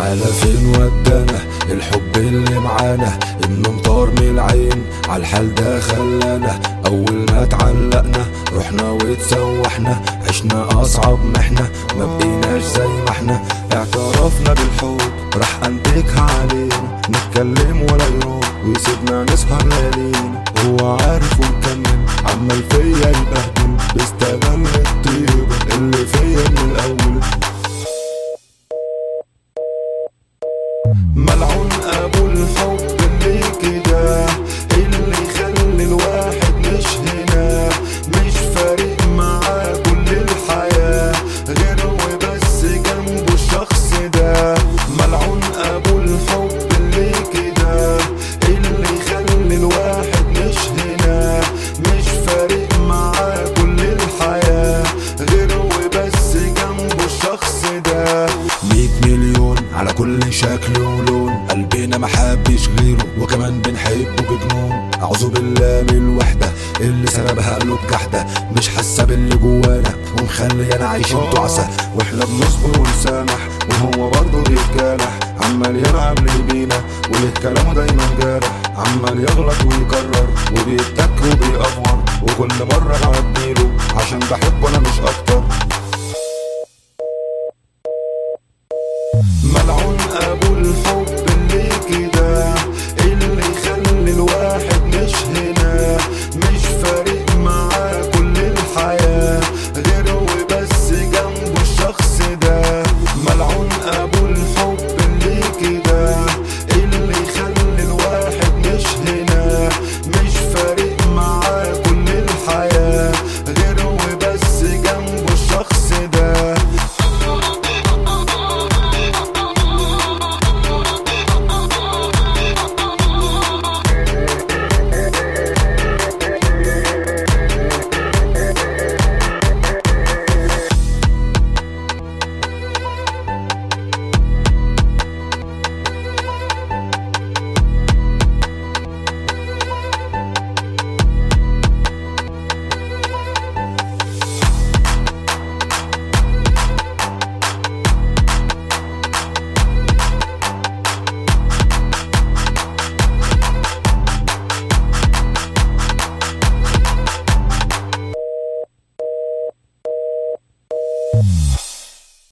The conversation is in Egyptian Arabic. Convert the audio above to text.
على فين ودانا الحب اللي معانا انه مطار من العين عالحال ده خلانا اول ما اتعلقنا رحنا واتسوحنا عشنا اصعب محنة ما بقيناش زي ما احنا اعترفنا بالحب راح انتكها علينا نتكلم ولا يروح ويسيبنا نسهر ليالينا هو عارف ومكمل عمال فيا يبهدل بيستغل الطيبة اللي فيا من الاول ملعون ابو الحب اللي كده اللي يخلي الواحد مش هنا مش فارق معاه كل الحياة غير وبس جنبه الشخص ده ملعون ابو الحب اللي كده اللي يخلي الواحد مش هنا مش فارق معاه كل الحياة غير وبس جنبه الشخص ده مية مليون على كل شكل ولون قلبنا ما حبش غيره وكمان بنحبه بجنون اعوذ بالله من الوحدة اللي سببها قلوب جحدة مش حاسة باللي جوانا ومخليانا عايشين تعسة واحنا بنصبر ونسامح وهو برضه بيتجرح عمال يلعب لي بينا وليه كلامه دايما جارح عمال يغلط ويكرر وبيتك وبيأفور وكل مرة بعديله عشان بحبه انا مش اكتر